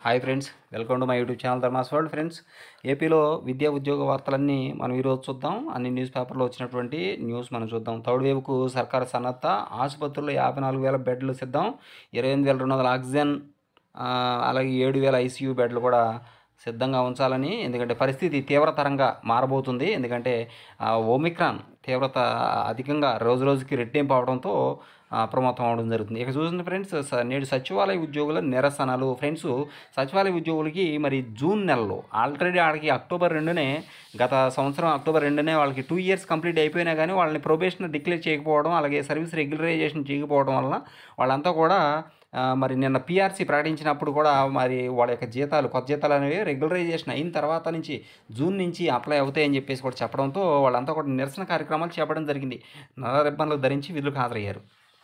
hi friends welcome to my YouTube channel Dharma's world friends ఏపీలో విద్యా ఉద్యోగ వార్తలన్నీ మనం ఈరోజు చూద్దాం అన్ని న్యూస్ పేపర్లో వచ్చినటువంటి న్యూస్ మనం చూద్దాం థర్డ్ వేవ్కు సర్కారు సన్నద్ధ ఆసుపత్రుల్లో యాభై నాలుగు వేల బెడ్లు సిద్ధం ఇరవై ఎనిమిది వేల రెండు వందల ఆక్సిజన్ ఆ, అలాగే ఏడు వేల ఐసీయూ బెడ్లు కూడా సిద్ధంగా ఉంచాలని ఎందుకంటే పరిస్థితి తీవ్రతరంగా మారబోతుంది ఎందుకంటే ఆ, ఓమిక్రాన్ తీవ్రత అధికంగా రోజు రోజుకి రెట్టింపు అవడంతో ఆ, అప్రమత్తం అవడం జరుగుతుంది ఇక చూసిన ఫ్రెండ్స్ స- నేడు సచివాలయ ఉద్యోగుల నిరసనలు ఫ్రెండ్స్ సచివాలయ ఉద్యోగులకి మరి జూన్ నెలలో ఆల్రెడీ వాళ్ళకి అక్టోబర్ రెండునే గత సంవత్సరం అక్టోబర్ రెండునే వాళ్ళకి టూ ఇయర్స్ కంప్లీట్ అయిపోయినా కానీ వాళ్ళని ప్రొబేషన్ డిక్లేర్ చేయకపోవడం అలాగే సర్వీస్ రెగ్యులరైజేషన్ చేయకపోవడం వలన వాళ్ళంతా కూడా ఆ, మరి నిన్న పిఆర్సీ ప్రకటించినప్పుడు కూడా మరి వాళ్ళ యొక్క జీతాలు కొత్త జీతాలు అనేవి రెగ్యులరైజేషన్ అయిన తర్వాత నుంచి జూన్ నుంచి అప్లై అవుతాయని చెప్పేసి కూడా చెప్పడంతో వాళ్ళంతా కూడా నిరసన కార్యక్రమాలు చేపడం జరిగింది నల్ల రిబ్బన్లు ధరించి విధులకు హాజరయ్యారు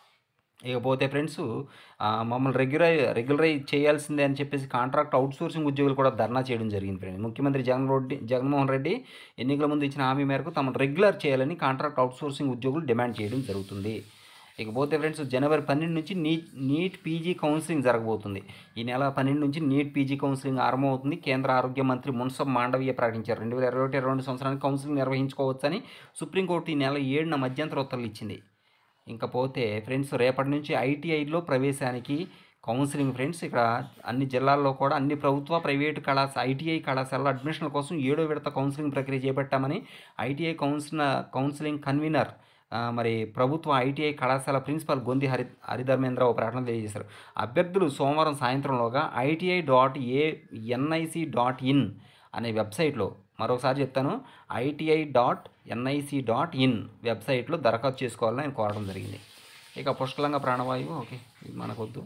ఇకపోతే ఫ్రెండ్స్ ఆ, మమ్మల్ని రెగ్యులై రెగ్యులరైజ్ చేయాల్సిందే అని చెప్పేసి కాంట్రాక్ట్ అవుట్సోర్సింగ్ ఉద్యోగులు కూడా ధర్నా చేయడం జరిగింది ఫ్రెండ్స్ ముఖ్యమంత్రి జగన్ రెడ్డి జగన్మోహన్ రెడ్డి ఎన్నికల ముందు ఇచ్చిన హామీ మేరకు తమను రెగ్యులర్ చేయాలని కాంట్రాక్ట్ అవుట్సోర్సింగ్ ఉద్యోగులు డిమాండ్ చేయడం జరుగుతుంది ఇకపోతే ఫ్రెండ్స్ జనవరి పన్నెండు నుంచి నీట్ నీట్ పీజీ కౌన్సిలింగ్ జరగబోతుంది ఈ నెల పన్నెండు నుంచి నీట్ పీజీ కౌన్సిలింగ్ ఆరంభమవుతుంది కేంద్ర ఆరోగ్య మంత్రి మున్సబ్ మాండవీయ ప్రకటించారు రెండు వేల ఇరవై ఒకటి రెండు సంవత్సరానికి కౌన్సిలింగ్ నిర్వహించుకోవచ్చని సుప్రీంకోర్టు ఈ నెల ఏడున మధ్యంతర ఉత్తర్వులు ఇచ్చింది ఇంకా పోతే ఫ్రెండ్స్ రేపటి నుంచి ఐటీఐలో ప్రవేశానికి కౌన్సిలింగ్ ఫ్రెండ్స్ ఇక్కడ అన్ని జిల్లాల్లో కూడా అన్ని ప్రభుత్వ ప్రైవేటు కళాశాల ఐటీఐ కళాశాలలో అడ్మిషన్ల కోసం ఏడో విడత కౌన్సిలింగ్ ప్రక్రియ చేపట్టామని ఐటీఐ కౌన్సిల్ కౌన్సిలింగ్ కన్వీనర్ ఆ, మరి ప్రభుత్వ ఐటీఐ కళాశాల ప్రిన్సిపల్ గొంది హరి హరిధర్మేంద్ర ఒక ప్రకటన తెలియజేశారు అభ్యర్థులు సోమవారం సాయంత్రంలోగా ITI dot A NIC dot in అనే వెబ్సైట్లో మరొకసారి చెప్తాను ITI dot NIC dot in వెబ్సైట్లో దరఖాస్తు చేసుకోవాలని ఆయన కోరడం జరిగింది ఇక పుష్కలంగా ప్రాణవాయువు ఓకే ఇది మనకొద్దు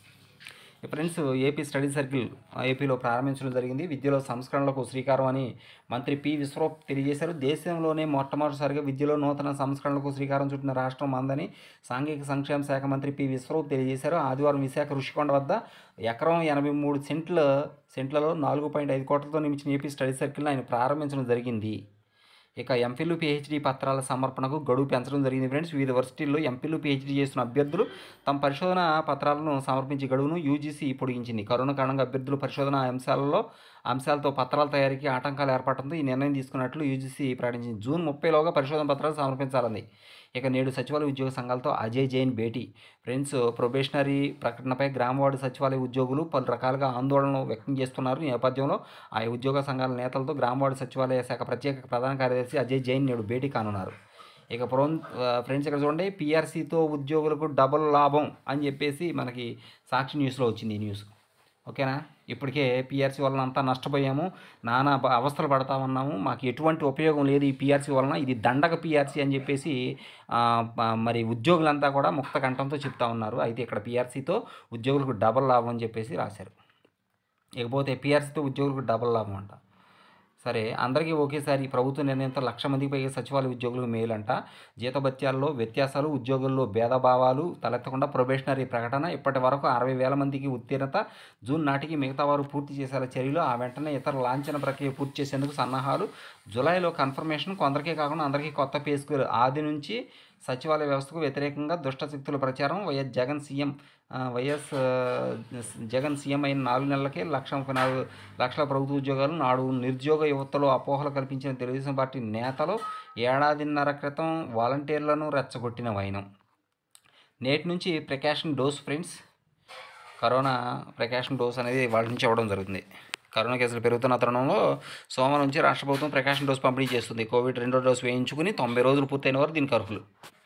ఫ్రెండ్స్ ఏపీ స్టడీ సర్కిల్ ఏపీలో ప్రారంభించడం జరిగింది విద్యలో సంస్కరణలకు శ్రీకారం అని మంత్రి పి విశ్వరూప్ తెలియజేశారు దేశంలోనే మొట్టమొదటిసారిగా విద్యలో నూతన సంస్కరణలకు శ్రీకారం చుట్టిన రాష్ట్రం మందని సాంఘిక సంక్షేమ శాఖ మంత్రి పి విశ్వరూప్ తెలియజేశారు ఆదివారం విశాఖ ఋషికొండ వద్ద ఎకరం ఎనభై మూడు సెంట్ల సెంట్లలో నాలుగు పాయింట్ ఐదు కోట్లతో నిర్మించిన ఏపీ స్టడీ సర్కిల్ని ఆయన ప్రారంభించడం జరిగింది ఇక ఎంపీలు పిహెచ్డి పత్రాల సమర్పణకు గడువు పెంచడం జరిగింది ఫ్రెండ్స్ వివిధ వర్సిటీల్లో ఎంపీలు పిహెచ్డి చేస్తున్న అభ్యర్థులు తమ పరిశోధన పత్రాలను సమర్పించే గడువును యూజీసీ పొడిగించింది కరోనా కారణంగా అభ్యర్థులు పరిశోధన అంశాలలో అంశాలతో పత్రాల తయారీకి ఆటంకాలు ఏర్పడటంతో ఈ నిర్ణయం తీసుకున్నట్లు యూజీసీ ప్రకటించింది జూన్ ముప్పైలోగా పరిశోధన పత్రాలు సమర్పించాలని ఇక నేడు సచివాలయ ఉద్యోగ సంఘాలతో అజయ్ జైన్ భేటీ ఫ్రెండ్స్ ప్రొబేషనరీ ప్రకటనపై గ్రామవార్డు సచివాలయ ఉద్యోగులు పలు రకాలుగా ఆందోళన వ్యక్తం చేస్తున్నారు ఈ నేపథ్యంలో ఆయా ఉద్యోగ సంఘాల నేతలతో గ్రామవార్డు సచివాలయ శాఖ ప్రత్యేక ప్రధాన కార్యదర్శి అజయ్ జైన్ నేడు భేటీ కానున్నారు ఇక ప్రొన్ ఫ్రెండ్స్ ఇక్కడ చూడండి పీఆర్సీతో ఉద్యోగులకు డబుల్ లాభం అని చెప్పేసి మనకి సాక్షి న్యూస్లో వచ్చింది ఈ న్యూస్ ఓకేనా ఇప్పటికే పిఆర్సీ వలన అంతా నష్టపోయాము నానా బ- అవస్థలు పడతా ఉన్నాము మాకు ఎటువంటి ఉపయోగం లేదు ఈ పిఆర్సీ వలన ఇది దండగ పిఆర్సీ అని చెప్పేసి ఆ, ప- మరి ఉద్యోగులంతా కూడా ముక్త కంఠంతో చెప్తా ఉన్నారు అయితే ఇక్కడ పిఆర్సీతో ఉద్యోగులకు డబల్ లాభం అని చెప్పేసి రాశారు ఇకపోతే పిఆర్సీతో ఉద్యోగులకు డబల్ లాభం అంట సరే అందరికీ ఒకేసారి ప్రభుత్వ నిర్ణయంతో లక్ష మందికి పైగా సచివాలయ ఉద్యోగులకు మేలంట జీతభత్యాల్లో వ్యత్యాసాలు ఉద్యోగుల్లో భేదభావాలు తలెత్తకుండా ప్రొబేషనరీ ప్రకటన ఇప్పటి వరకు అరవై వేల మందికి ఉత్తీర్ణత జూన్ నాటికి మిగతా వారు పూర్తి చేసేలా చర్యలు ఆ వెంటనే ఇతర లాంఛన ప్రక్రియ పూర్తి చేసేందుకు సన్నాహాలు జూలైలో కన్ఫర్మేషన్ కొందరికే కాకుండా అందరికీ కొత్త పే స్కేల్ ఆది నుంచి సచివాలయ వ్యవస్థకు వ్యతిరేకంగా దుష్ట శక్తుల ప్రచారం వైఎస్ జగన్ సీఎం ఆ, వైఎస్ ఆ, జగన్ సీఎం అయిన నాలుగు నెలలకే లక్ష ముప్పై నాలుగు లక్షల ప్రభుత్వ ఉద్యోగాలు నాడు నిరుద్యోగ యువతలో అపోహలు కల్పించిన తెలుగుదేశం పార్టీ నేతలు ఏడాదిన్నర క్రితం వాలంటీర్లను రెచ్చగొట్టిన వైనం నేటి నుంచి precaution dose friends corona precaution dose అనేది వాళ్ళ నుంచి ఇవ్వడం జరుగుతుంది కరోనా కేసులు పెరుగుతున్న తరుణంలో సోమవారం నుంచి రాష్ట్ర ప్రభుత్వం ప్రికాషన్ డోస్ పంపిణీ చేస్తుంది కోవిడ్ రెండో డోసు వేయించుకుని తొంభై రోజులు పూర్తయిన వారు దీనికి అర్హులు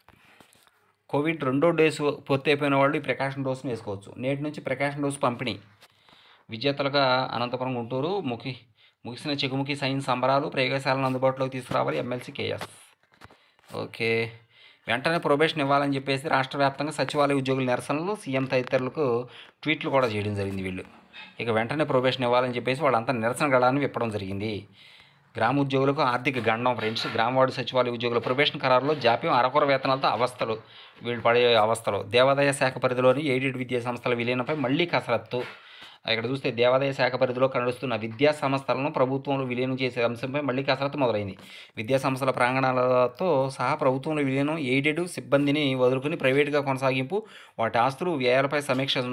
కోవిడ్ రెండో డోసు పూర్తి అయిపోయిన వాళ్ళు ఈ ప్రికాషన్ డోస్ని వేసుకోవచ్చు నేటి నుంచి ప్రికాషన్ డోస్ పంపిణీ విజేతలుగా అనంతపురం గుంటూరు ముఖి ముగిసిన చెకుముకి సైన్స్ సంబరాలు ప్రయోగశాలను అందుబాటులోకి తీసుకురావాలి ఎమ్మెల్సీ కేఎస్ ఓకే వెంటనే ప్రొబేషన్ ఇవ్వాలని చెప్పేసి రాష్ట్ర వ్యాప్తంగా సచివాలయ ఉద్యోగుల నిరసనలు సీఎం తదితరులకు ట్వీట్లు కూడా చేయడం జరిగింది వీళ్ళు ఇక వెంటనే ప్రొబేషన్ ఇవ్వాలని చెప్పేసి వాళ్ళంతా నిరసన గళాన్ని విప్పడం జరిగింది గ్రామ ఉద్యోగులకు ఆర్థిక గండం ఫ్రెండ్స్ గ్రామ వార్డు సచివాలయ ఉద్యోగుల ప్రొబేషన్ ఖరారులో జాప్యం అరకొర వేతనాలతో అవస్థలు వీళ్ళు పడే అవస్థలు దేవాదాయ శాఖ పరిధిలోని ఎయిడెడ్ విద్యా సంస్థల విలీనంపై మళ్లీ కసరత్తు ఇక్కడ చూస్తే దేవాదాయ శాఖ పరిధిలో నడుస్తున్న విద్యా సంస్థలను ప్రభుత్వంలో విలీనం చేసే అంశంపై మళ్లీ కసరత్తు మొదలైంది విద్యా సంస్థల ప్రాంగణాలతో సహా ప్రభుత్వంలో విలీనం ఎయిడెడ్ సిబ్బందిని వదులుకుని ప్రైవేటుగా కొనసాగింపు వాటి ఆస్తులు వ్యయాలపై సమీక్ష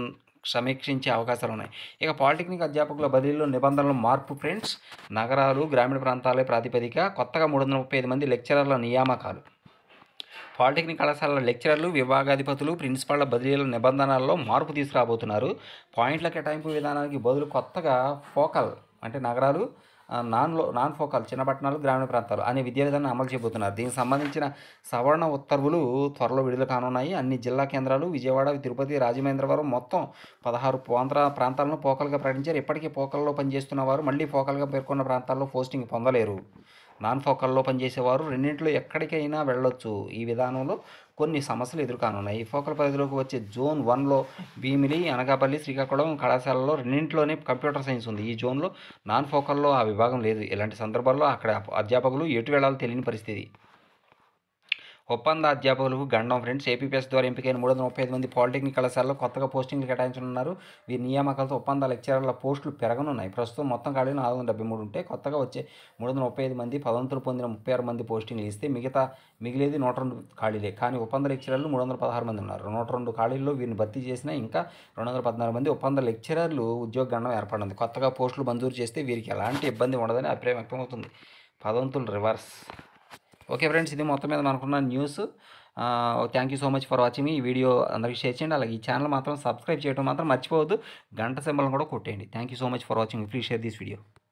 సమీక్షించే అవకాశాలు ఉన్నాయి ఇక పాలిటెక్నిక్ అధ్యాపకుల బదిలీలో నిబంధనలు మార్పు ఫ్రెండ్స్ నగరాలు గ్రామీణ ప్రాంతాలే ప్రాతిపదిక కొత్తగా మూడు వందల ముప్పై ఐదు మంది లెక్చరర్ల నియామకాలు పాలిటెక్నిక్ కళాశాలల లెక్చరర్లు విభాగాధిపతులు ప్రిన్సిపాళ్ల బదిలీల నిబంధనల్లో మార్పు తీసుకురాబోతున్నారు పాయింట్ల కేటాయింపు విధానానికి బదులు కొత్తగా ఫోకల్ అంటే నగరాలు ఆ, నాన్లో నాన్ ఫోకల్ చిన్న పట్టణాలు గ్రామీణ ప్రాంతాలు అనే విద్యా విధానం అమలు చేయబోతున్నారు దీనికి సంబంధించిన సవరణ ఉత్తర్వులు త్వరలో విడుదల కానున్నాయి అన్ని జిల్లా కేంద్రాలు విజయవాడ తిరుపతి రాజమహేంద్రవరం మొత్తం పదహారు ప్రాంత ప్రాంతాలను పోకలుగా ప్రకటించారు ఇప్పటికీ పోకల్లో పనిచేస్తున్న వారు మళ్ళీ పోకలుగా పేర్కొన్న ప్రాంతాల్లో పోస్టింగ్ పొందలేరు నాన్ ఫోకల్లో పనిచేసేవారు రెండింటిలో ఎక్కడికైనా వెళ్ళొచ్చు ఈ విధానంలో కొన్ని సమస్యలు ఎదుర్కానున్నాయి ఈ ఫోకల్ పరిధిలోకి వచ్చే జోన్ వన్లో భీమిలి అనకాపల్లి శ్రీకాకుళం కళాశాలలో రెండింటిలోనే కంప్యూటర్ సైన్స్ ఉంది ఈ జోన్లో నాన్ ఫోకల్లో ఆ విభాగం లేదు ఇలాంటి సందర్భాల్లో అక్కడ అధ్యాపకులు ఎటు వెళ్ళాలో తెలియని పరిస్థితి ఒప్పంద అధ్యాపకులకు గండం ఫ్రెండ్స్ ఏపీపీఎస్ ద్వారా ఎంపికైన మూడు వందల ముప్పై ఐదు మంది పాలిటెక్నిక్ కళాశాలలో కొత్తగా పోస్టింగ్లు కేటాయించనున్నారు వీరి నియామకాలతో ఒప్పంద లెక్చరర్ల పోస్టులు పెరగనున్నాయి ప్రస్తుతం మొత్తం ఖాళీలు నాలుగు వందల డెబ్బై మూడు ఉంటే కొత్తగా వచ్చే మూడు వందల ముప్పై ఐదు మంది పదవంతులు పొందిన ముప్పై ఆరు మంది పోస్టింగ్లు ఇస్తే మిగతా మిగిలేది నూట రెండు ఖాళీలే కానీ ఒప్పంద లెక్చరర్లు మూడు వందల పదహారు మంది ఉన్నారు నూట రెండు ఖాళీల్లో వీరిని భర్తీ చేసినా ఇంకా రెండు వందల పద్నాలుగు మంది ఒప్పంద లెక్చరర్లు ఉద్యోగ గండం ఏర్పడింది కొత్తగా పోస్టులు మంజూరు చేస్తే వీరికి ఎలాంటి ఇబ్బంది ఉండదని అభిప్రాయం వ్యక్తమవుతుంది పదవంతులు రివర్స్ ఓకే ఫ్రెండ్స్ ఇది మొత్తం మీద మనకున్న news thank you so much for watching ఈ వీడియో అందరికీ షేర్ చేయండి అలాగే ఈ ఛానల్ మాత్రం సబ్స్క్రైబ్ చేయడం మాత్రం మర్చిపోవద్దు గంట సింబల్ కూడా కొట్టేయండి thank you so much for watching please share this video